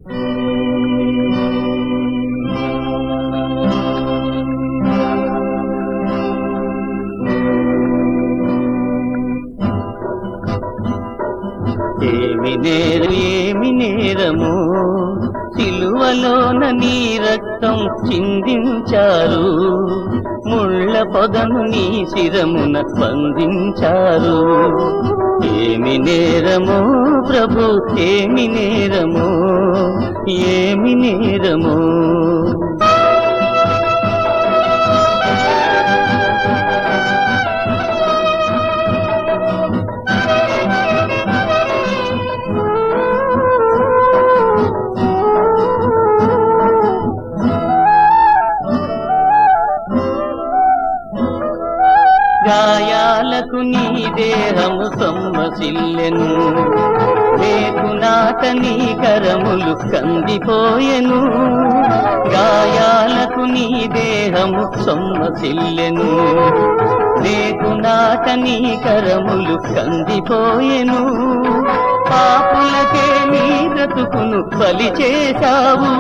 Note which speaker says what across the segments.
Speaker 1: ఏమి నేరు ఏమి నేరము సిలువలోన నీ రక్తం చిందించారు ముళ్ళ పొదను నీ శిరమున బంధించారు ఏమి నేరము ప్రభు ఏమి నేరము ఏమి నేరము గాయాలకు నీ దేహము సొమ్మసిల్లెను లేకునాట నీ కరములు కందిపోయెను గాయాలకు నీ దేహము సొమ్మసిల్లెను లేకునాట నీ కరములు కందిపోయెను పాపులకే నీ బ్రతుకును బలి చేశావు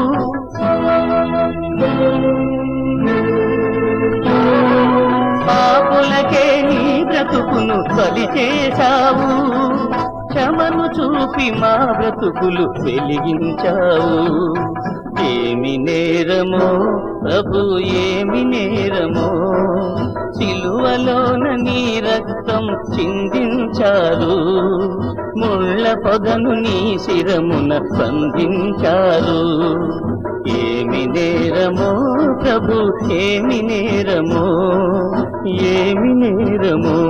Speaker 1: పాపులకే నీ బ్రతుకును బలి చేశావు క్షమను చూపి మా బ్రతుకులు వెలిగించావు ఏమి నేరమో ప్రభు ఏమి నేరమో సిలువలోన నీ రక్తం చిందించారు ముళ్ళ పొగను నీ శిరమున బంధించారు ఏమి నేరమో ప్రభు ఏమి నేరమో ఏమి నేరమో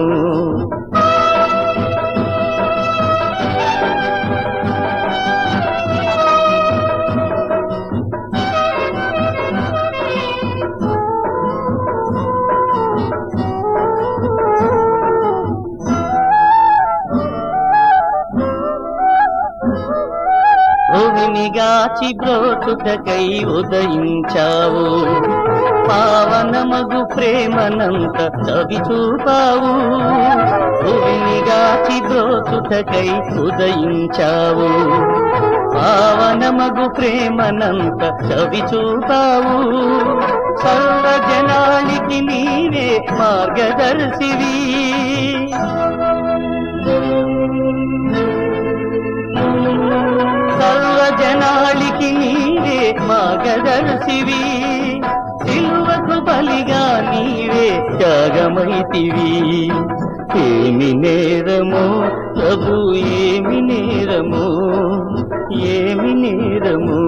Speaker 1: భూమిగాచి బ్రోతుటకై ఉదయించావు పావనమగు ప్రేమనంత చవి చూపావు భూమిగాచి బ్రోతుటకై ఉదయించావు పావనమగు ప్రేమనంత చవి చూపావు సర్వజనానికి నీవే మార్గదర్శివి సర్వజనాళికి నీవే మార్గదర్శివి సిలువకు బలిగా నీవే త్యాగమైతివి ఏమి నేరమో ప్రభు ఏమి నేరమో ఏమి నేరమో